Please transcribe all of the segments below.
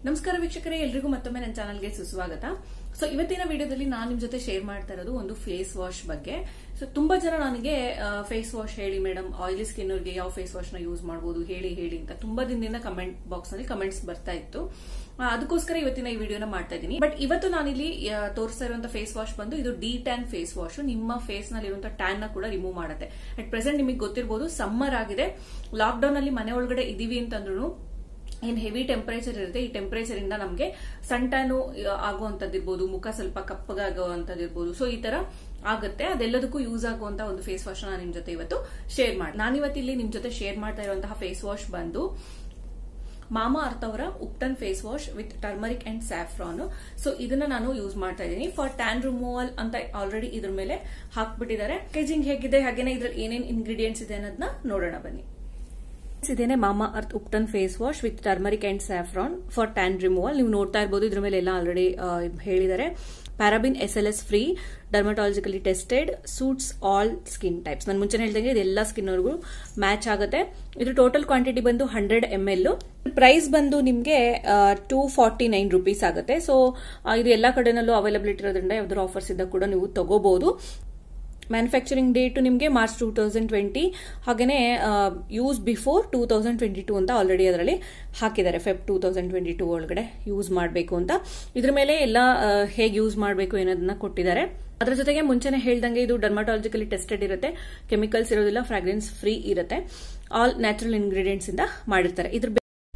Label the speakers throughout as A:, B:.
A: ನಮಸ್ಕಾರ ವೀಕ್ಷಕರೇ ಎಲ್ರಿಗೂ ಮತ್ತೊಮ್ಮೆ ನನ್ನ ಚಾನಲ್ಗೆ ಸುಸ್ವಾಗತ ಸೊ ಇವತ್ತಿನ ವಿಡಿಯೋದಲ್ಲಿ ನಾನು ನಿಮ್ ಜೊತೆ ಶೇರ್ ಮಾಡ್ತಾ ಇರೋದು ಒಂದು ಫೇಸ್ ವಾಶ್ ಬಗ್ಗೆ ಸೊ ತುಂಬಾ ಜನ ನನಗೆ ಫೇಸ್ ವಾಶ್ ಹೇಳಿ ಮೇಡಮ್ ಆಯಿಲಿ ಸ್ಕಿನ್ ಅವ್ರಿಗೆ ಯಾವ ಫೇಸ್ ವಾಶ್ ನ ಯೂಸ್ ಮಾಡಬಹುದು ಹೇಳಿ ಹೇಳಿ ಅಂತ ತುಂಬಾ ದಿನದಿಂದ ಕಮೆಂಟ್ ಬಾಕ್ಸ್ ನಲ್ಲಿ ಕಮೆಂಟ್ಸ್ ಬರ್ತಾ ಇತ್ತು ಆ, ಅದಕ್ಕೋಸ್ಕರ ಇವತ್ತಿನ ಈ ವಿಡಿಯೋನ ಮಾಡ್ತಾ ಇದ್ದೀನಿ ಬಟ್ ಇವತ್ತು ನಾನಿಲ್ಲಿ ಆ, ತೋರಿಸ್ತಾ ಇರುವಂತ ಫೇಸ್ ವಾಶ್ ಬಂದು ಇದು ಡಿ ಟ್ಯಾನ್ ಫೇಸ್ ವಾಶ್ ನಿಮ್ಮ ಫೇಸ್ ನಲ್ಲಿ ಇರುವಂತಹ ಟ್ಯಾನ್ ನ ಕೂಡ ರಿಮೂವ್ ಮಾಡುತ್ತೆ ಅಟ್ ಪ್ರೆಸೆಂಟ್ ನಿಮಗೆ ಗೊತ್ತಿರಬಹುದು ಸಮ್ಮರ್ ಆಗಿದೆ ಲಾಕ್ ಡೌನ್ ಅಲ್ಲಿ ಮನೆ ಒಳಗಡೆ ಇದೀವಿ ಅಂತಂದ್ರು ಏನ್ ಹೆವಿ ಟೆಂಪರೇಚರ್ ಇರುತ್ತೆ ಈ ಟೆಂಪರೇಚರ್ ಇಂದ ನಮಗೆ ಸನ್ ಟ್ಯಾನು ಆಗುವಂತದ್ದಿರ್ಬೋದು ಮುಖ ಸ್ವಲ್ಪ ಕಪ್ಪಗಾಗುವಂತದ್ದಿರ್ಬೋದು ಸೊ ಈ ತರ ಆಗುತ್ತೆ ಅದೆಲ್ಲದಕ್ಕೂ ಯೂಸ್ ಆಗುವಂತ ಒಂದು ಫೇಸ್ ವಾಶ್ ನಾನು ನಿಮ್ ಜೊತೆ ಇವತ್ತು ಶೇರ್ ಮಾಡಿ ನಾನಿವತ್ತಿಲ್ಲಿ ನಿಮ್ ಜೊತೆ ಶೇರ್ ಮಾಡ್ತಾ ಇರುವಂತಹ ಫೇಸ್ ವಾಶ್ ಬಂದು ಮಾಮಾ ಅರ್ತ್ ಅವರ ubtan face wash with turmeric and saffron so ಇದನ್ನ ನಾನು ಯೂಸ್ ಮಾಡ್ತಾ ಇದ್ದೀನಿ ಫಾರ್ ಟ್ಯಾನ್ ರಿಮೂವಲ್ ಅಂತ ಆಲ್ರೆಡಿ ಇದ್ರ ಮೇಲೆ ಹಾಕ್ಬಿಟ್ಟಿದ್ದಾರೆ ಪ್ಯಾಕೇಜಿಂಗ್ ಹೇಗಿದೆ ಹಾಗೇನೆ ಇದ್ರಲ್ಲಿ ಏನೇನ್ ಇಂಗ್ರೀಡಿಯೆಂಟ್ಸ್ ಇದೆ ಅನ್ನೋದನ್ನ ನೋಡೋಣ ಬನ್ನಿ ಇದೇನೆ Mamaearth ubtan face wash with turmeric and saffron for tan removal ನೀವು ನೋಡ್ತಾ ಇರ್ಬೋದು ಇದ್ರ ಮೇಲೆ ಎಲ್ಲ ಆಲ್ರೆಡಿ ಹೇಳಿದ್ದಾರೆ paraben S L S free dermatologically tested suits all skin types ನಾನು ಮುಂಚೆ ಹೇಳ್ದಂಗೆ ಇದೆಲ್ಲ ಸ್ಕಿನ್ ಅವ್ರಿಗೂ ಮ್ಯಾಚ್ ಆಗುತ್ತೆ ಇದು ಟೋಟಲ್ ಕ್ವಾಂಟಿಟಿ ಬಂದು ಹಂಡ್ರೆಡ್ ಎಮ್ ಎಲ್ ಪ್ರೈಸ್ ಬಂದು ನಿಮಗೆ ಟೂ ಫಾರ್ಟಿ ನೈನ್ ರುಪೀಸ್ ಆಗುತ್ತೆ ಸೊ ಇದು ಎಲ್ಲ ಕಡೆನಲ್ಲೂ ಅವೈಲಬಿಲಿಟಿ ಇರೋದ್ರಿಂದ ಯಾವ್ದಾದ್ರು ಆಫರ್ಸ್ ಇದ್ದಾಗ ಕೂಡ ನೀವು ತಗೋಬಹುದು ಮ್ಯಾನುಫ್ಯಾಕ್ಚರಿಂಗ್ ಡೇಟ್ ನಿಮಗೆ ಮಾರ್ಚ್ ಟೂ ತೌಸಂಡ್ ಟ್ವೆಂಟಿ ಹಾಗೆಯೇ use before two thousand twenty two ಅಂತ ಆಲ್ರೆಡಿ ಅದರಲ್ಲಿ ಹಾಕಿದ್ದಾರೆ Feb two thousand twenty two ಒಳಗಡೆ ಯೂಸ್ ಮಾಡಬೇಕು ಅಂತ ಇದ್ರ ಮೇಲೆ ಎಲ್ಲ ಹೇಗೆ ಯೂಸ್ ಮಾಡಬೇಕು ಏನೋದನ್ನ ಕೊಟ್ಟಿದ್ದಾರೆ ಅದರ ಜೊತೆಗೆ ಮುಂಚೆನೆ ಹೇಳ್ದಂಗೆ ಇದು ಡರ್ಮಟಾಲಜಿಕಲಿ ಟೆಸ್ಟೆಡ್ ಇರುತ್ತೆ ಕೆಮಿಕಲ್ಸ್ ಇರೋದಿಲ್ಲ ಫ್ರಾಗ್ರೆನ್ಸ್ ಫ್ರೀ ಇರುತ್ತೆ ಆಲ್ ನ್ಯಾಚುರಲ್ ಇಂಗ್ರೀಡಿಯೆಂಟ್ಸ್ ಇಂದ ಮಾಡಿರ್ತಾರೆ ಇದ್ರ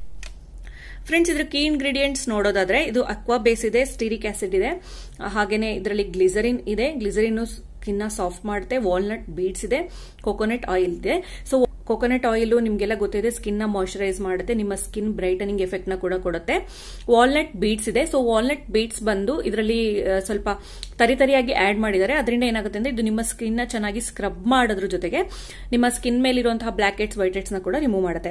A: ಫ್ರೆಂಡ್ಸ್ ಇದ್ರ ಕೀ ಇಂಗ್ರೀಡಿಯೆಂಟ್ಸ್ ನೋಡೋದಾದ್ರೆ ಇದು ಅಕ್ವಾ ಬೇಸ್ ಇದೆ ಸ್ಟೀರಿಕ್ ಆಸಿಡ್ ಇದೆ ಹಾಗೇನೆ ಇದರಲ್ಲಿ ಗ್ಲಿಸರಿನ್ ಇದೆ ಗ್ಲಿಸರಿನ್ ಸ್ಕಿನ್ ಸಾಫ್ಟ್ ಮಾಡುತ್ತೆ ವಾಲ್ನಟ್ ಬೀಡ್ಸ್ ಇದೆ ಕೋಕೋನಟ್ ಆಯಿಲ್ ಇದೆ ಸೊ ಕೋಕೋನಟ್ ಆಯಿಲ್ ನಿಮಗೆಲ್ಲ ಗೊತ್ತಿದೆ ಸ್ಕಿನ್ ನ ಮಾಯಶ್ಚರೈಸ್ ಮಾಡುತ್ತೆ ನಿಮ್ಮ ಸ್ಕಿನ್ ಬ್ರೈಟನಿಂಗ್ ಎಫೆಕ್ಟ್ ನ ಕೂಡ ಕೊಡುತ್ತೆ ವಾಲ್ನಟ್ ಬೀಡ್ಸ್ ಇದೆ ಸೊ ವಾಲ್ನಟ್ ಬೀಡ್ಸ್ ಬಂದು ಇದರಲ್ಲಿ ಸ್ವಲ್ಪ ತರಿತರಿಯಾಗಿ ಆಡ್ ಮಾಡಿದ್ದಾರೆ ಅದರಿಂದ ಏನಾಗುತ್ತೆ ಅಂದ್ರೆ ಇದು ನಿಮ್ಮ ಸ್ಕಿನ್ ನ ಚೆನ್ನಾಗಿ ಸ್ಕ್ರಬ್ ಮಾಡೋದ್ರ ಜೊತೆಗೆ ನಿಮ್ಮ ಸ್ಕಿನ್ ಮೇಲಿರುವಂತಹ ಬ್ಲಾಕ್ ಹೆಡ್ಸ್ ವೈಟ್ ಹೆಡ್ಸ್ ನ ಕೂಡ ರಿಮೂವ್ ಮಾಡುತ್ತೆ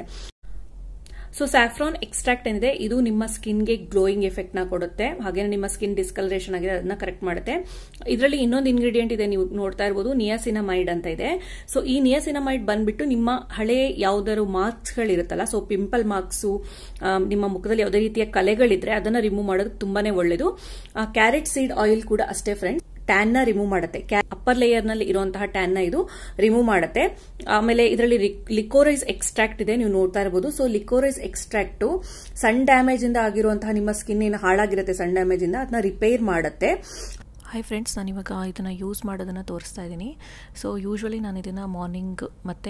A: ಸೊ ಸ್ಯಾಫ್ರಾನ್ ಎಕ್ಸ್ಟ್ರಾಕ್ಟ್ ಏನಿದೆ ಇದು ನಿಮ್ಮ ಸ್ಕಿನ್ಗೆ ಗ್ಲೋಯಿಂಗ್ ಎಫೆಕ್ಟ್ ನ ಕೊಡುತ್ತೆ ಹಾಗೆ ನಿಮ್ಮ ಸ್ಕಿನ್ ಡಿಸ್ಕಲರೇಷನ್ ಆಗಿದೆ ಅದನ್ನ ಕರೆಕ್ಟ್ ಮಾಡುತ್ತೆ ಇದರಲ್ಲಿ ಇನ್ನೊಂದು ಇಂಗ್ರೀಡಿಯೆಂಟ್ ಇದೆ ನೀವು ನೋಡ್ತಾ ಇರಬಹುದು ನಿಯಾಸಿನಮೈಡ್ ಅಂತ ಇದೆ ಸೊ ಈ ನಿಯಾಸಿನಮೈಡ್ ಬಂದ್ಬಿಟ್ಟು ನಿಮ್ಮ ಹಳೆ ಯಾವ್ದಾದ್ರು ಮಾರ್ಕ್ಸ್ ಗಳಿರುತ್ತಲ್ಲ ಸೊ ಪಿಂಪಲ್ ಮಾರ್ಕ್ಸು ನಿಮ್ಮ ಮುಖದಲ್ಲಿ ಯಾವುದೇ ರೀತಿಯ ಕಲೆಗಳಿದ್ರೆ ಅದನ್ನ ರಿಮೂವ್ ಮಾಡೋದಕ್ಕೆ ತುಂಬಾನೇ ಒಳ್ಳೇದು ಕ್ಯಾರೆಟ್ ಸೀಡ್ ಆಯಿಲ್ ಕೂಡ ಅಷ್ಟೇ ಫ್ರೆಂಡ್ಸ್ ಟ್ಯಾನ್ ನ ರಿಮೂವ್ ಮಾಡುತ್ತೆ ಅಪ್ಪರ್ ಲೇಯರ್ ನಲ್ಲಿ ಇರುವಂತಹ ಟ್ಯಾನ್ ನ ಇದು ರಿಮೂವ್ ಮಾಡುತ್ತೆ ಆಮೇಲೆ ಇದರಲ್ಲಿ ಲಿಕೋರೈಸ್ ಎಕ್ಸ್ಟ್ರಾಕ್ಟ್ ಇದೆ ನೀವು ನೋಡ್ತಾ ಇರಬಹುದು so liquorice extract sun damage ಇಂದ ಆಗಿರುವಂತಹ ನಿಮ್ಮ ಸ್ಕಿನ್ ಏನು ಹಾಳಾಗಿರುತ್ತೆ ಸನ್ ಡ್ಯಾಮೇಜ್ ಇಂದ ಅದನ್ನ ರಿಪೇರ್ ಮಾಡುತ್ತೆ
B: ಹಾಯ್ ಫ್ರೆಂಡ್ಸ್ ನಾನಿವಾಗ ಇದನ್ನು ಯೂಸ್ ಮಾಡೋದನ್ನು ತೋರಿಸ್ತಾ ಇದ್ದೀನಿ ಸೊ ಯೂಶ್ವಲಿ ನಾನು ಇದನ್ನು ಮಾರ್ನಿಂಗ್ ಮತ್ತು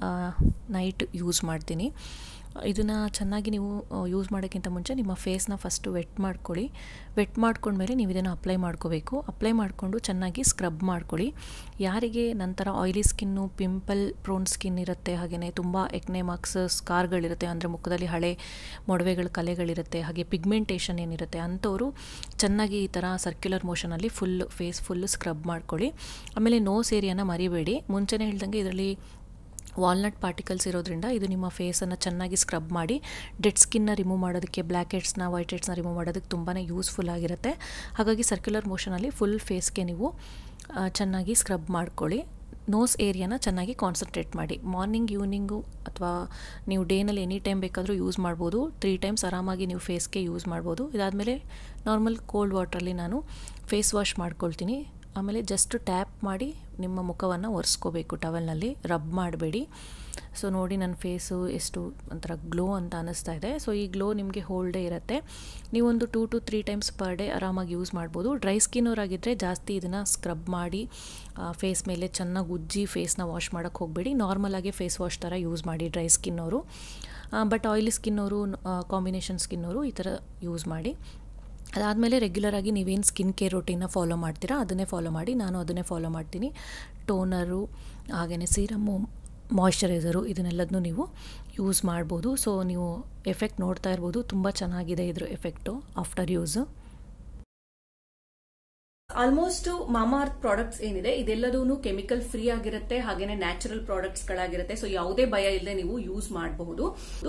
B: ನೈಟ್ ಯೂಸ್ ಮಾಡ್ತೀನಿ ಇದನ್ನು ಚೆನ್ನಾಗಿ ನೀವು ಯೂಸ್ ಮಾಡೋಕ್ಕಿಂತ ಮುಂಚೆ ನಿಮ್ಮ ಫೇಸ್ನ ಫಸ್ಟು ವೆಟ್ ಮಾಡ್ಕೊಳ್ಳಿ ವೆಟ್ ಮಾಡ್ಕೊಂಡ್ಮೇಲೆ ನೀವು ಇದನ್ನು ಅಪ್ಲೈ ಮಾಡ್ಕೋಬೇಕು ಅಪ್ಲೈ ಮಾಡಿಕೊಂಡು ಚೆನ್ನಾಗಿ ಸ್ಕ್ರಬ್ ಮಾಡ್ಕೊಳ್ಳಿ ಯಾರಿಗೆ ನಂತರ oily skin pimple prone skin ಇರುತ್ತೆ ಹಾಗೆಯೇ ತುಂಬ ಎಕ್ನೆ ಮಾರ್ಕ್ಸ್ ಸ್ಕಾರ್ಗಳಿರುತ್ತೆ ಅಂದರೆ ಮುಖದಲ್ಲಿ ಹಳೆ ಮೊಡವೆಗಳ ಕಲೆಗಳಿರುತ್ತೆ ಹಾಗೆ ಪಿಗ್ಮೆಂಟೇಷನ್ ಏನಿರುತ್ತೆ ಅಂಥವರು ಚೆನ್ನಾಗಿ ಈ ಥರ ಸರ್ಕ್ಯುಲರ್ ಮೋಷನಲ್ಲಿ ಫುಲ್ ಫೇಸ್ ಫುಲ್ ಸ್ಕ್ರಬ್ ಮಾಡ್ಕೊಳ್ಳಿ ಆಮೇಲೆ ನೋಸ್ ಏರಿಯಾನ ಮರಿಬೇಡಿ ಮುಂಚೆನೇ ಹೇಳ್ದಂಗೆ ಇದರಲ್ಲಿ ವಾಲ್ನಟ್ ಪಾರ್ಟಿಕಲ್ಸ್ ಇರೋದ್ರಿಂದ ಇದು ನಿಮ್ಮ ಫೇಸನ್ನು ಚೆನ್ನಾಗಿ ಸ್ಕ್ರಬ್ ಮಾಡಿ ಡೆಡ್ ಸ್ಕಿನ್ನ ರಿಮೂವ್ ಮಾಡೋದಕ್ಕೆ ಬ್ಲ್ಯಾಕ್ ಹೆಡ್ಸ್ನ ವೈಟ್ ಹೆಡ್ಸ್ನ ರಿಮೂವ್ ಮಾಡೋದಕ್ಕೆ ತುಂಬಾ ಯೂಸ್ಫುಲ್ ಆಗಿರುತ್ತೆ ಹಾಗಾಗಿ ಸರ್ಕ್ಯುಲರ್ ಮೋಷನಲ್ಲಿ ಫುಲ್ ಫೇಸ್ಗೆ ನೀವು ಚೆನ್ನಾಗಿ ಸ್ಕ್ರಬ್ ಮಾಡ್ಕೊಳ್ಳಿ ನೋಸ್ ಏರಿಯಾನ ಚೆನ್ನಾಗಿ ಕಾನ್ಸಂಟ್ರೇಟ್ ಮಾಡಿ ಮಾರ್ನಿಂಗ್ ಈವ್ನಿಂಗು ಅಥವಾ ನೀವು ಡೇನಲ್ಲಿ ಎನಿ ಟೈಮ್ ಬೇಕಾದರೂ ಯೂಸ್ ಮಾಡ್ಬೋದು ತ್ರೀ ಟೈಮ್ಸ್ ಆರಾಮಾಗಿ ನೀವು ಫೇಸ್ಗೆ ಯೂಸ್ ಮಾಡ್ಬೋದು ಇದಾದಮೇಲೆ ನಾರ್ಮಲ್ ಕೋಲ್ಡ್ ವಾಟ್ರಲ್ಲಿ ನಾನು ಫೇಸ್ ವಾಶ್ ಮಾಡ್ಕೊಳ್ತೀನಿ ಆಮೇಲೆ ಜಸ್ಟ್ ಟ್ಯಾಪ್ ಮಾಡಿ ನಿಮ್ಮ ಮುಖವನ್ನು ಒರೆಸ್ಕೋಬೇಕು ಟವಲ್ನಲ್ಲಿ ರಬ್ ಮಾಡಬೇಡಿ ಸೊ ನೋಡಿ ನನ್ನ ಫೇಸು ಎಷ್ಟು ಒಂಥರ ಗ್ಲೋ ಅಂತ ಅನ್ನಿಸ್ತಾ ಇದೆ ಸೊ ಈ ಗ್ಲೋ ನಿಮಗೆ ಹೋಲ್ ಡೇ ಇರುತ್ತೆ ನೀವೊಂದು two to three times per day ಆರಾಮಾಗಿ ಯೂಸ್ ಮಾಡ್ಬೋದು ಡ್ರೈ ಸ್ಕಿನ್ನವರಾಗಿದ್ದರೆ ಜಾಸ್ತಿ ಇದನ್ನು ಸ್ಕ್ರಬ್ ಮಾಡಿ ಫೇಸ್ ಮೇಲೆ ಚೆನ್ನಾಗಿ ಉಜ್ಜಿ ಫೇಸ್ನ ವಾಶ್ ಮಾಡೋಕ್ಕೆ ಹೋಗಬೇಡಿ ನಾರ್ಮಲಾಗಿ ಫೇಸ್ ವಾಶ್ ಥರ ಯೂಸ್ ಮಾಡಿ ಡ್ರೈ ಸ್ಕಿನ್ನವರು ಬಟ್ ಆಯಿಲಿ ಸ್ಕಿನ್ನವರು ಕಾಂಬಿನೇಷನ್ ಸ್ಕಿನ್ನವರು ಈ ಥರ ಯೂಸ್ ಮಾಡಿ ಅದಾದಮೇಲೆ ರೆಗ್ಯುಲರಾಗಿ ನೀವೇನು ಸ್ಕಿನ್ ಕೇರ್ ರೊಟೀನ ಫಾಲೋ ಮಾಡ್ತೀರಾ ಅದನ್ನೇ ಫಾಲೋ ಮಾಡಿ ನಾನು ಅದನ್ನೇ ಫಾಲೋ ಮಾಡ್ತೀನಿ ಟೋನರು ಹಾಗೆಯೇ ಸೀರಮ್ಮು ಮಾಯ್ಶ್ಚರೈಸರು ಇದನ್ನೆಲ್ಲದನ್ನೂ ನೀವು ಯೂಸ್ ಮಾಡ್ಬೋದು ಸೊ ನೀವು ಎಫೆಕ್ಟ್ ನೋಡ್ತಾ ಇರ್ಬೋದು ತುಂಬ ಚೆನ್ನಾಗಿದೆ ಇದ್ರ effect after use
A: almost Mamaearth products ಏನಿದೆ ಇದೆಲ್ಲದೂ ಕೆಮಿಕಲ್ ಫ್ರೀ ಆಗಿರುತ್ತೆ ಹಾಗೇನೆ ನ್ಯಾಚುರಲ್ ಪ್ರಾಡಕ್ಟ್ಸ್ ಗಳಾಗಿರುತ್ತೆ ಸೊ ಯಾವುದೇ ಭಯ ಇಲ್ಲದೆ ನೀವು ಯೂಸ್ ಮಾಡಬಹುದು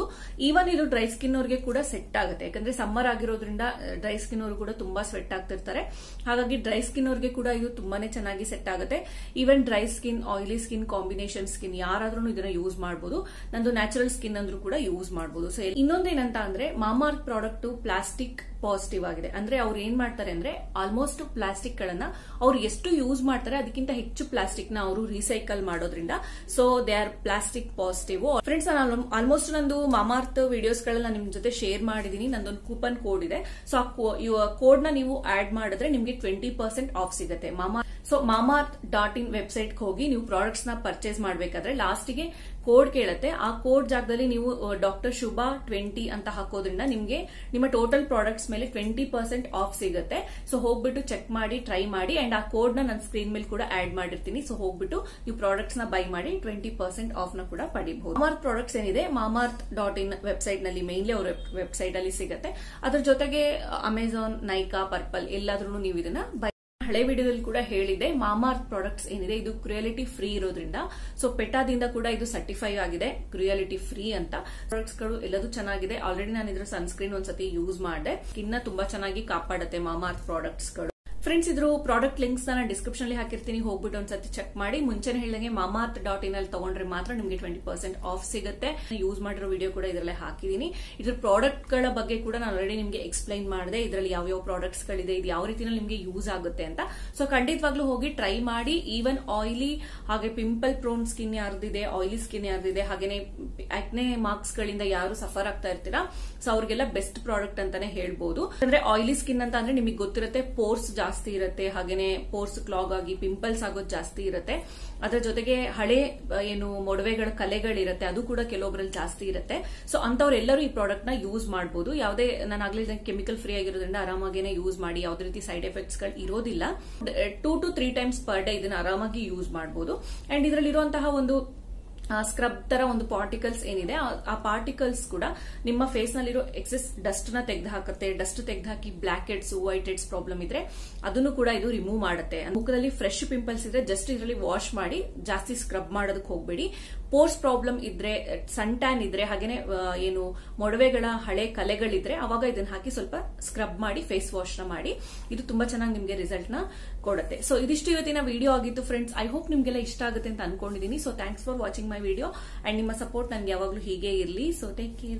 A: ಈವನ್ ಇದು ಡ್ರೈ ಸ್ಕಿನ್ ಅವ್ರಿಗೆ ಕೂಡ ಸೆಟ್ ಆಗುತ್ತೆ ಯಾಕಂದ್ರೆ ಸಮ್ಮರ್ ಆಗಿರೋದ್ರಿಂದ ಡ್ರೈ ಸ್ಕಿನ್ ಅವರು ಕೂಡ ತುಂಬಾ ಸ್ವೆಟ್ ಆಗ್ತಿರ್ತಾರೆ ಹಾಗಾಗಿ ಡ್ರೈ ಸ್ಕಿನ್ ಅವ್ರಿಗೆ ಕೂಡ ಇದು ತುಂಬಾನೇ ಚೆನ್ನಾಗಿ ಸೆಟ್ ಆಗುತ್ತೆ even dry skin oily skin combination skin ಯಾರಾದ್ರೂ ಇದನ್ನ ಯೂಸ್ ಮಾಡಬಹುದು ನಂದು ನ್ಯಾಚುರಲ್ ಸ್ಕಿನ್ ಅಂದ್ರೂ ಕೂಡ ಯೂಸ್ ಮಾಡಬಹುದು ಸೊ ಇನ್ನೊಂದೇನಂತ ಅಂದ್ರೆ ಮಾಮಾರ್ತ್ ಪ್ರಾಡಕ್ಟ್ ಪ್ಲಾಸ್ಟಿಕ್ ಪಾಸಿಟಿವ್ ಆಗಿದೆ ಅಂದ್ರೆ ಅವ್ರು ಏನ್ ಮಾಡ್ತಾರೆ ಅಂದ್ರೆ ಆಲ್ಮೋಸ್ಟ್ ಪ್ಲಾಸ್ಟಿಕ್ ಗಳನ್ನ ಅವ್ರು ಎಷ್ಟು ಯೂಸ್ ಮಾಡ್ತಾರೆ ಅದಕ್ಕಿಂತ ಹೆಚ್ಚು ಪ್ಲಾಸ್ಟಿಕ್ ನ ಅವರು ರೀಸೈಕಲ್ ಮಾಡೋದ್ರಿಂದ so they are plastic positive friends ನಾನು ಆಲ್ಮೋಸ್ಟ್ ನಂದು ಮಾಮಾರ್ತ್ ವಿಡಿಯೋಸ್ ಗಳನ್ನ ನಿಮ್ ಜೊತೆ ಶೇರ್ ಮಾಡಿದೀನಿ ನಂದೊಂದು ಕೂಪನ್ ಕೋಡ್ ಇದೆ ಸೊ ಆ ಕೋಡ್ ನ ನೀವು ಆಡ್ ಮಾಡಿದ್ರೆ ನಿಮ್ಗೆ ಟ್ವೆಂಟಿ ಪರ್ಸೆಂಟ್ ಆಫ್ ಸಿಗುತ್ತೆ ಮಾಮಾ so Mamaearth dot in website ಹೋಗಿ ನೀವು ಪ್ರಾಡಕ್ಟ್ಸ್ ನ ಪರ್ಚೇಸ್ ಮಾಡಬೇಕಾದ್ರೆ ಲಾಸ್ಟಿಗೆ ಕೋಡ್ ಕೇಳುತ್ತೆ ಆ ಕೋಡ್ ಜಾಗದಲ್ಲಿ ನೀವು ಡಾಕ್ಟರ್ ಶುಭಾ ಟ್ವೆಂಟಿ ಅಂತ ಹಾಕೋದ್ರಿಂದ ನಿಮಗೆ ನಿಮ್ಮ ಟೋಟಲ್ ಪ್ರಾಡಕ್ಟ್ಸ್ ಮೇಲೆ ಟ್ವೆಂಟಿ ಪರ್ಸೆಂಟ್ ಆಫ್ ಸಿಗುತ್ತೆ ಸೊ ಹೋಗ್ಬಿಟ್ಟು ಚೆಕ್ ಮಾಡಿ ಟ್ರೈ ಮಾಡಿ ಅಂಡ್ ಆ ಕೋಡ್ ನ ನನ್ನ ಸ್ಕ್ರೀನ್ ಮೇಲೆ ಕೂಡ ಆಡ್ ಮಾಡಿರ್ತೀನಿ ಸೊ ಹೋಗ್ಬಿಟ್ಟು ನೀವು ಪ್ರಾಡಕ್ಟ್ಸ್ ನ ಬೈ ಮಾಡಿ ಟ್ವೆಂಟಿ ಪರ್ಸೆಂಟ್ ಆಫ್ ನ ಕೂಡ ಪಡಿಬಹುದು ಮಾಮಾರ್ತ್ ಪ್ರಾಡಕ್ಟ್ಸ್ ಏನಿದೆ ಮಾಮಾರ್ತ್ ಡಾಟ್ ಇನ್ ವೆಬ್ಸೈಟ್ ನಲ್ಲಿ ಮೇನ್ಲಿ ಅವ್ರ ವೆಬ್ಸೈಟ್ ಅಲ್ಲಿ ಸಿಗುತ್ತೆ ಅದ್ರ ಜೊತೆಗೆ ಅಮೆಝಾನ್ ನೈಕಾ ಪರ್ಪಲ್ ಎಲ್ಲಾದ್ರೂ ನೀವು ಇದನ್ನ ಬೈ ಹಳೆ ವಿಡಿಯೋದಲ್ಲಿ ಕೂಡ ಹೇಳಿದೆ ಮಾಮಾರ್ತ್ ಪ್ರಾಡಕ್ಟ್ಸ್ ಏನಿದೆ ಇದು ಕ್ರಿಯಾಲಿಟಿ ಫ್ರೀ ಇರೋದ್ರಿಂದ ಸೊ ಪೆಟಾದಿಂದ ಕೂಡ ಇದು ಸರ್ಟಿಫೈ ಆಗಿದೆ ಕ್ರಿಯಾಲಿಟಿ ಫ್ರೀ ಅಂತ ಪ್ರಾಡಕ್ಟ್ಸ್ ಗಳು ಎಲ್ಲದೂ ಚೆನ್ನಾಗಿದೆ ಆಲ್ರೆಡಿ ನಾನು ಇದ್ರ ಸನ್ಸ್ಕ್ರೀನ್ ಒಂದ್ಸತಿ ಯೂಸ್ ಮಾಡಿದೆ ಸ್ಕಿನ್ ತುಂಬಾ ಚೆನ್ನಾಗಿ ಕಾಪಾಡುತ್ತೆ ಮಾಮಾರ್ತ್ ಪ್ರಾಡಕ್ಟ್ಸ್ ಗಳು ಫ್ರೆಂಡ್ಸ್ ಇದ್ರ ಪ್ರಾಡಕ್ಟ್ ಲಿಂಕ್ಸ್ ನಾನು ಡಿಸ್ಕ್ರಿಪ್ಷನ್ ಅಲ್ಲಿ ಹಾಕಿರ್ತೀನಿ ಹೋಗ್ಬಿಟ್ಟು ಒಂದ್ಸತಿ ಚೆಕ್ ಮಾಡಿ ಮುಂಚೆನೆ ಹೇಳಿದಂಗೆ ಮಾಮಾರ್ತ್ ಡಾಟ್ ಇನ್ ಅಲ್ಲಿ ತಗೊಂಡ್ರೆ ಮಾತ್ರ ನಿಮಗೆ ಟ್ವೆಂಟಿ ಪರ್ಸೆಂಟ್ ಆಫ್ ಸಿಗುತ್ತೆ ಯೂಸ್ ಮಾಡಿರೋ ವಿಡಿಯೋ ಕೂಡ ಇದರಲ್ಲೇ ಹಾಕಿದೀನಿ ಇದ್ರ ಪ್ರಾಡಕ್ಟ್ ಗಳ ಬಗ್ಗೆ ಕೂಡ ನಾನು ಆಲ್ರೆಡಿ ನಿಮಗೆ ಎಕ್ಸ್ಪ್ಲೈನ್ ಮಾಡಿದೆ ಇದರಲ್ಲಿ ಯಾವ ಯಾವ ಪ್ರಾಡಕ್ಟ್ಸ್ ಗಳಿದೆ ಇದು ಯಾವ ರೀತಿಯಲ್ಲಿ ನಿಮಗೆ ಯೂಸ್ ಆಗುತ್ತೆ ಅಂತ ಸೊ ಖಂಡಿತವಾಗ್ಲೂ ಹೋಗಿ ಟ್ರೈ ಮಾಡಿ ಈವನ್ ಆಯಿಲಿ ಹಾಗೆ ಪಿಂಪಲ್ ಪ್ರೋನ್ ಸ್ಕಿನ್ ಯಾರ್ದಿದೆ ಆಯಿಲಿ ಸ್ಕಿನ್ ಯಾರ್ದಿದೆ ಹಾಗೇನೆ ಆಕ್ನೆ ಮಾರ್ಕ್ಸ್ ಗಳಿಂದ ಯಾರು ಸಫರ್ ಆಗ್ತಾ ಇರ್ತೀರಾ ಸೊ ಅವ್ರಿಗೆಲ್ಲ ಬೆಸ್ಟ್ ಪ್ರಾಡಕ್ಟ್ ಅಂತಾನೆ ಹೇಳ್ಬೋದು ಅಂದ್ರೆ ಆಯಿಲಿ ಸ್ಕಿನ್ ಅಂತ ಅಂದ್ರೆ ನಿಮಗೆ ಗೊತ್ತಿರುತ್ತೆ ಪೋರ್ಸ್ ಜಾಸ್ತಿ ಇರುತ್ತೆ ಹಾಗೇನೆ ಪೋರ್ಸ್ ಕ್ಲಾಗ್ ಆಗಿ ಪಿಂಪಲ್ಸ್ ಆಗೋದು ಜಾಸ್ತಿ ಇರುತ್ತೆ ಅದರ ಜೊತೆಗೆ ಹಳೆ ಏನು ಮೊಡವೆಗಳ ಕಲೆಗಳಿರುತ್ತೆ ಅದು ಕೂಡ ಕೆಲವೊಬ್ಬರಲ್ಲಿ ಜಾಸ್ತಿ ಇರುತ್ತೆ ಸೊ ಅಂತವ್ರೆಲ್ಲರೂ ಈ ಪ್ರಾಡಕ್ಟ್ ನ ಯೂಸ್ ಮಾಡಬಹುದು ಯಾವುದೇ ನಾನು ಆಗ್ಲೇ ಕೆಮಿಕಲ್ ಫ್ರೀ ಆಗಿರೋದ್ರಿಂದ ಆರಾಮಾಗೇನೆ ಯೂಸ್ ಮಾಡಿ ಯಾವುದೇ ರೀತಿ ಸೈಡ್ ಎಫೆಕ್ಟ್ಸ್ ಗಳು ಇರೋದಿಲ್ಲ two to three times per day ಇದನ್ನ ಆರಾಮಾಗಿ ಯೂಸ್ ಮಾಡಬಹುದು ಅಂಡ್ ಇದರಲ್ಲಿರುವಂತಹ ಒಂದು ಸ್ಕ್ರಬ್ ತರ ಒಂದು ಪಾರ್ಟಿಕಲ್ಸ್ ಏನಿದೆ ಆ ಪಾರ್ಟಿಕಲ್ಸ್ ಕೂಡ ನಿಮ್ಮ ಫೇಸ್ ನಲ್ಲಿರೋ ಎಕ್ಸೆಸ್ ಡಸ್ಟ್ ನ ತೆಗೆದು ಹಾಕುತ್ತೆ ಡಸ್ಟ್ ತೆಗೆದು ಹಾಕಿ blackheads whiteheads problem ಇದ್ರೆ ಅದನ್ನು ಕೂಡ ಇದು ರಿಮೂವ್ ಮಾಡುತ್ತೆ ಮುಖದಲ್ಲಿ ಫ್ರೆಶ್ ಪಿಂಪಲ್ಸ್ ಇದ್ರೆ ಜಸ್ಟ್ ಇದರಲ್ಲಿ ವಾಶ್ ಮಾಡಿ ಜಾಸ್ತಿ ಸ್ಕ್ರಬ್ ಮಾಡೋದಕ್ಕೆ ಹೋಗಬೇಡಿ ಪೋರ್ಸ್ ಪ್ರಾಬ್ಲಮ್ ಇದ್ರೆ ಸನ್ ಟ್ಯಾನ್ ಇದ್ರೆ ಹಾಗೇನೆ ಏನು ಮೊಡವೆಗಳ ಹಳೆ ಕಲೆಗಳಿದ್ರೆ ಅವಾಗ ಇದನ್ನ ಹಾಕಿ ಸ್ವಲ್ಪ ಸ್ಕ್ರಬ್ ಮಾಡಿ ಫೇಸ್ ವಾಶ್ ನ ಮಾಡಿ ಇದು ತುಂಬಾ ಚೆನ್ನಾಗಿ ನಿಮಗೆ ರಿಸಲ್ಟ್ ನ ಕೊಡುತ್ತೆ ಸೊ ಇದಿಷ್ಟು ಇವತ್ತಿನ ವಿಡಿಯೋ ಆಗಿತ್ತು ಫ್ರೆಂಡ್ಸ್ ಐ ಹೋಪ್ ನಿಮ್ಗೆಲ್ಲ ಇಷ್ಟ ಆಗುತ್ತೆ ಅಂತ ಅನ್ಕೊಂಡಿದ್ದೀನಿ so thanks for watching my video and ನಿಮ್ಮ ಸಪೋರ್ಟ್ ನನ್ಗೆ ಯಾವಾಗಲೂ ಹೀಗೆ ಇರಲಿ ಸೊ ಟೇಕ್ ಕೇರ್